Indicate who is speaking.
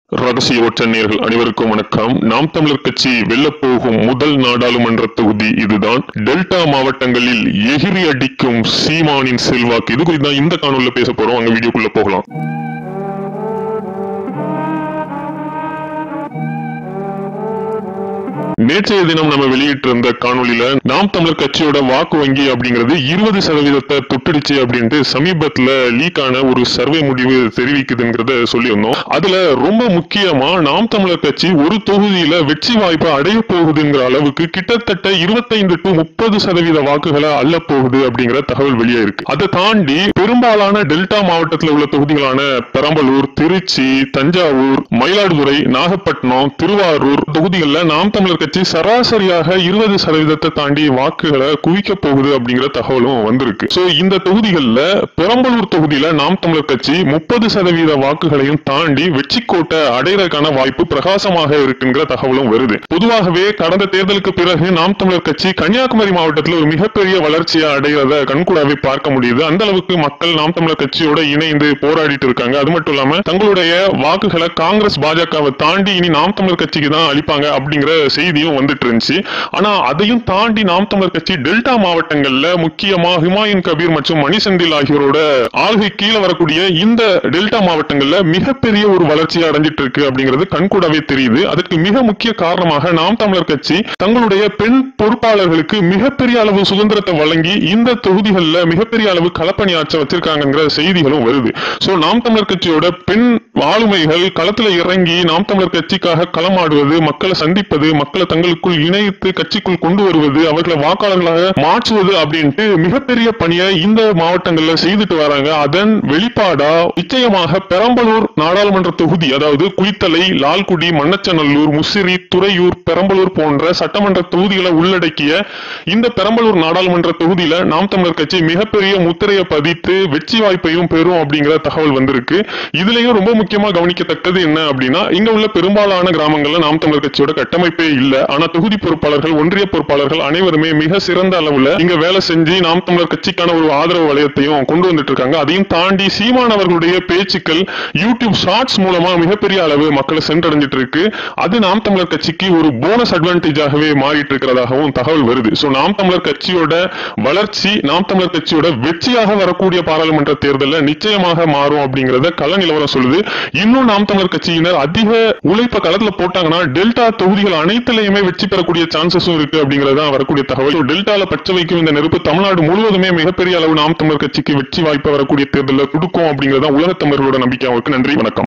Speaker 1: ரகசிய ஒற்ற நேர்கள் அனைவருக்கும் வணக்கம் நாம் தமிழர் கட்சி வெல்லப் போகும் முதல் நாடாளுமன்ற தொகுதி இதுதான் டெல்டா மாவட்டங்களில் எகிரி அடிக்கும் சீமானின் செல்வாக்கு இது குறித்து தான் இந்த காணொலியில பேச போறோம் அங்க வீடியோக்குள்ள போகலாம் நேற்றைய தினம் நம்ம வெளியிட்டிருந்த காணொலியில நாம் தமிழர் கட்சியோட வாக்கு வங்கி அப்படிங்கிறது இருபது சதவீதத்தை தொட்டுடுச்சு அப்படின்ட்டு சமீபத்துல லீக் ஆன ஒரு சர்வே முடிவு தெரிவிக்குதுங்கிறத சொல்லியிருந்தோம் அதுல ரொம்ப முக்கியமா நாம் தமிழர் கட்சி ஒரு தொகுதியில வெற்றி வாய்ப்பை அடைய போகுதுங்கிற அளவுக்கு கிட்டத்தட்ட இருபத்தைந்து டு முப்பது சதவீத வாக்குகளை அள்ள போகுது அப்படிங்கிற தகவல் வெளியே இருக்கு அதை தாண்டி பெரும்பாலான டெல்டா மாவட்டத்தில் உள்ள தொகுதிகளான பெரம்பலூர் திருச்சி தஞ்சாவூர் மயிலாடுதுறை நாகப்பட்டினம் திருவாரூர் தொகுதிகளில் நாம் தமிழர் கட்சி சராசரியாக இருபது சதவீதத்தை தாண்டி வாக்குகளை குவிக்க போகுது அப்படிங்கிற தகவலும் வந்திருக்கு சோ இந்த தொகுதிகளில் பெரம்பலூர் தொகுதியில நாம் தமிழர் கட்சி முப்பது சதவீத வாக்குகளையும் தாண்டி வெற்றி கோட்டை அடைறதுக்கான வாய்ப்பு பிரகாசமாக இருக்குங்கிற தகவலும் வருது பொதுவாகவே கடந்த தேர்தலுக்கு பிறகு நாம் தமிழர் கட்சி கன்னியாகுமரி மாவட்டத்தில் ஒரு மிகப்பெரிய வளர்ச்சியை அடைகிறத கண்கூடாவே பார்க்க முடியுது அந்த அளவுக்கு மக்கள் நாம் தமிழர் கட்சியோட இணைந்து போராடிட்டு இருக்காங்க அது மட்டும் இல்லாம தங்களுடைய வாக்குகளை காங்கிரஸ் பாஜகவை தாண்டி இனி நாம் தமிழர் கட்சிக்கு தான் அளிப்பாங்க அப்படிங்கிற செய்தியும் வந்துட்டு இருந்துச்சு ஆனா அதையும் தாண்டி நாம் தமிழர் கட்சி டெல்டா மாவட்டங்கள்ல முக்கியமா ஹுமாயூன் கபீர் மற்றும் மணி செந்தில் ஆகியோரோட ஆளுகை கீழே வரக்கூடிய இந்த டெல்டா மாவட்டங்கள்ல மிகப்பெரிய ஒரு வளர்ச்சியை அடைஞ்சிட்டு இருக்கு அப்படிங்கிறது கண்கூடாவே தெரியுது அதற்கு மிக முக்கிய காரணமாக நாம் தமிழர் கட்சி தங்களுடைய பெண் பொறுப்பாளர்களுக்கு மிகப்பெரிய அளவு சுதந்திரத்தை வழங்கி இந்த தொகுதிகளில் மிகப்பெரிய அளவு களப்பணியாற்ற வச்சிருக்காங்கிற செய்திகளும் வருது சோ நாம் தமிழர் கட்சியோட பெண் ஆளுமைகள் களத்துல இறங்கி நாம் தமிழர் கட்சிக்காக களமாடுவது மக்களை சந்திப்பது மக்களை தங்களுக்குள் இணைத்து கட்சிக்குள் கொண்டு வருவது அவர்களை வாக்காளர்களாக மாற்றுவது அப்படின்ட்டு மிகப்பெரிய பணியை இந்த மாவட்டங்கள்ல செய்துட்டு வராங்க அதன் வெளிப்பாடா நிச்சயமாக பெரம்பலூர் நாடாளுமன்ற தொகுதி அதாவது குளித்தலை லால்குடி மண்ணச்சநல்லூர் முசிறி துறையூர் பெரம்பலூர் போன்ற சட்டமன்ற தொகுதிகளை உள்ளடக்கிய இந்த பெரம்பலூர் நாடாளுமன்ற தொகுதியில நாம் தமிழர் கட்சி மிகப்பெரிய முத்திரையை பதித்து வெற்றி வாய்ப்பையும் பெறும் அப்படிங்கிற தகவல் வந்திருக்கு இதுலயும் ரொம்ப முக்கியமா கவனிக்கத்தக்கது என்ன அப்படின்னா இங்க உள்ள பெரும்பாலான கிராமங்கள்ல நாம் தமிழர் கட்சியோட கட்டமைப்பே இல்ல ஆனா தொகுதி பொறுப்பாளர்கள் ஒன்றிய பொறுப்பாளர்கள் அனைவருமே மிக சிறந்த அளவுல இங்க வேலை செஞ்சு நாம் தமிழர் கட்சிக்கான ஒரு ஆதரவு வளையத்தையும் கொண்டு வந்துட்டு இருக்காங்க அதையும் தாண்டி சீமான் அவர்களுடைய பேச்சுக்கள் யூடியூப் ஷார்ட்ஸ் மூலமா மிகப்பெரிய அளவு மக்களை சென்றடைஞ்சிட்டு இருக்கு அது நாம் தமிழர் கட்சிக்கு ஒரு போனஸ் அட்வான்டேஜாகவே மாறிட்டு இருக்கிறதாகவும் தகவல் வருது சோ நாம் தமிழர் கட்சியோட வளர்ச்சி நாம் தமிழர் கட்சியோட வெற்றியாக வரக்கூடிய பாராளுமன்ற தேர்தலில் நிச்சயமாக மாறும் அப்படிங்கறத கள நிலவரம் சொல்லுது இன்னும் நாம் தமிழர் கட்சியினர் அதிக உழைப்ப களத்துல போட்டாங்கன்னா டெல்டா தொகுதிகள் அனைத்திலையுமே வெற்றி பெறக்கூடிய சான்சஸும் இருக்கு அப்படிங்கறது தான் வரக்கூடிய தகவல் So, டெல்டால பச்சை வைக்கும் இந்த நெருப்பு தமிழ்நாடு முழுவதுமே மிகப்பெரிய அளவு நாம் தமிழர் கட்சிக்கு வெற்றி வாய்ப்பு வரக்கூடிய தேர்தலில் கொடுக்கும் அப்படிங்கறத உலக தமிழர்களோட நம்பிக்கை அவருக்கு நன்றி வணக்கம்